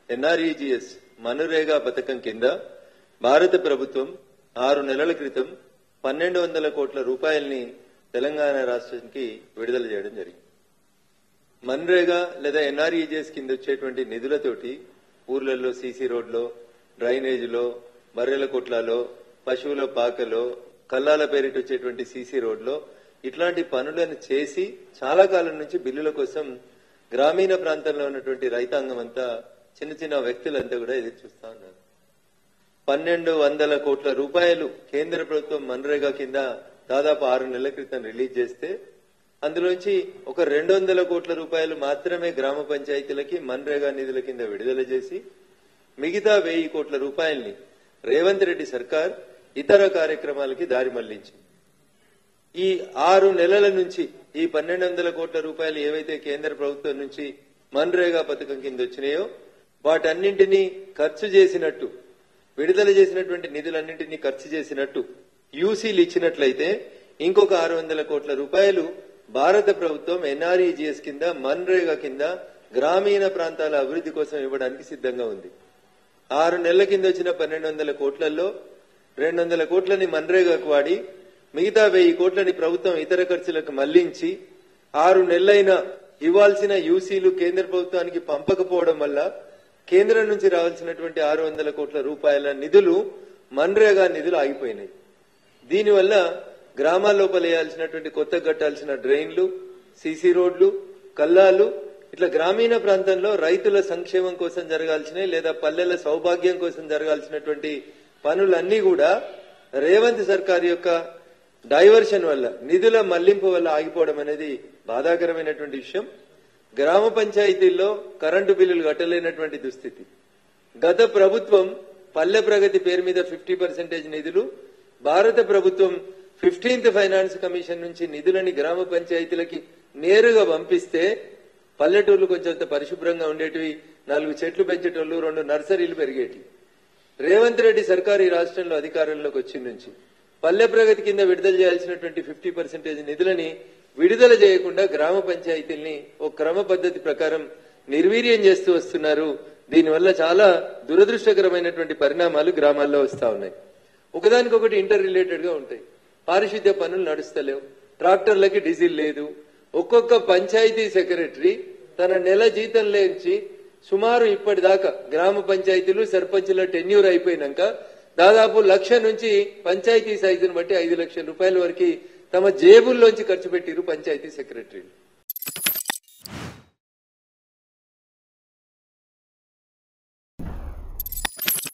NREGS మనురేగా పథకం కింద భారత ప్రభుత్వం ఆరు నెలల క్రితం పన్నెండు వందల కోట్ల రూపాయల్ని తెలంగాణ రాష్ట్రానికి విడుదల చేయడం జరిగింది మన్రేగా లేదా ఎన్ఆర్ఈజిఎస్ కింద వచ్చేటువంటి నిధులతోటి ఊర్లలో సీసీ రోడ్లో డ్రైనేజీలో బర్రెల కొట్లలో పశువుల పాకలో కల్లాల పేరిట వచ్చేటువంటి సీసీ రోడ్లో ఇట్లాంటి పనులను చేసి చాలా కాలం నుంచి బిల్లుల కోసం గ్రామీణ ప్రాంతంలో ఉన్నటువంటి రైతాంగం అంతా చిన్న చిన్న వ్యక్తులంతా కూడా ఎదురు చూస్తా ఉన్నారు పన్నెండు వందల కోట్ల రూపాయలు కేంద్ర ప్రభుత్వం మన్రేగా కింద దాదాపు ఆరు నెలల క్రితం రిలీజ్ చేస్తే అందులోంచి ఒక రెండు వందల కోట్ల రూపాయలు మాత్రమే గ్రామ పంచాయతీలకి మన్రేగా నిధుల కింద విడుదల చేసి మిగతా వెయ్యి కోట్ల రూపాయల్ని రేవంత్ రెడ్డి సర్కార్ ఇతర కార్యక్రమాలకి దారి మళ్లించింది ఈ ఆరు నెలల నుంచి ఈ పన్నెండు వందల కోట్ల రూపాయలు ఏవైతే కేంద్ర ప్రభుత్వం నుంచి మన్రేగా పథకం కింద వచ్చినాయో వాటన్నింటినీ ఖర్చు చేసినట్టు విడుదల చేసినటువంటి నిధులన్నింటినీ ఖర్చు చేసినట్టు యూసీలు ఇచ్చినట్లయితే ఇంకొక ఆరు వందల కోట్ల రూపాయలు భారత ప్రభుత్వం ఎన్ఆర్ఈజిఎస్ కింద మన్రేగా కింద గ్రామీణ ప్రాంతాల అభివృద్ధి కోసం ఇవ్వడానికి సిద్ధంగా ఉంది ఆరు నెలల కింద వచ్చిన పన్నెండు వందల కోట్లలో రెండు వందల కోట్లని మన్రేగాకు వాడి మిగతా వెయ్యి కోట్లని ప్రభుత్వం ఇతర ఖర్చులకు మళ్లించి ఆరు నెలలైన ఇవ్వాల్సిన యూసీలు కేంద్ర ప్రభుత్వానికి పంపకపోవడం వల్ల కేంద్రం నుంచి రావాల్సినటువంటి ఆరు వందల కోట్ల రూపాయల నిధులు మన్రేగా నిధులు ఆగిపోయినాయి దీనివల్ల గ్రామాల లోపల వేయాల్సినటువంటి కొత్త కట్టాల్సిన డ్రైన్లు సీసీ రోడ్లు కల్లాలు ఇట్లా గ్రామీణ ప్రాంతంలో రైతుల సంక్షేమం కోసం జరగాల్సినవి లేదా పల్లెల సౌభాగ్యం కోసం జరగాల్సినటువంటి పనులన్నీ కూడా రేవంత్ సర్కార్ యొక్క డైవర్షన్ వల్ల నిధుల మళ్లింపు వల్ల ఆగిపోవడం అనేది బాధాకరమైనటువంటి విషయం గ్రామ పంచాయతీల్లో కరెంటు బిల్లులు కట్టలేనటువంటి దుస్థితి గత ప్రభుత్వం పల్లె ప్రగతి పేరు మీద ఫిఫ్టీ పర్సెంటేజ్ నిధులు భారత ప్రభుత్వం ఫిఫ్టీన్త్ ఫైనాన్స్ కమిషన్ నుంచి నిధులని గ్రామ పంచాయతీలకి నేరుగా పంపిస్తే పల్లెటూర్లు కొంచెం పరిశుభ్రంగా ఉండేటివి నాలుగు చెట్లు పెంచేటోళ్ళు రెండు నర్సరీలు పెరిగేటివి రేవంత్ రెడ్డి సర్కారు ఈ రాష్ట్రంలో అధికారంలోకి వచ్చిన నుంచి పల్లె ప్రగతి కింద విడుదల చేయాల్సినటువంటి ఫిఫ్టీ పర్సెంటేజ్ నిధులని విడుదల చేయకుండా గ్రామ పంచాయతీల్ని ఒక క్రమ పద్ధతి ప్రకారం నిర్వీర్యం చేస్తూ వస్తున్నారు దీనివల్ల చాలా దురదృష్టకరమైనటువంటి పరిణామాలు గ్రామాల్లో వస్తా ఉన్నాయి ఒకదానికొకటి ఇంటర్ రిలేటెడ్ గా ఉంటాయి పారిశుద్ధ్య పనులు నడుస్తలేవు ట్రాక్టర్లకి డీజిల్ లేదు ఒక్కొక్క పంచాయతీ సెక్రటరీ తన నెల జీతం లేచి సుమారు ఇప్పటిదాకా గ్రామ పంచాయతీలు సర్పంచుల టెన్యూర్ అయిపోయినాక దాదాపు లక్ష నుంచి పంచాయతీ సైజును బట్టి ఐదు లక్షల రూపాయల వరకు తమ జేబుల్లోంచి ఖర్చు పెట్టిరు పంచాయతీ సెక్రటరీలు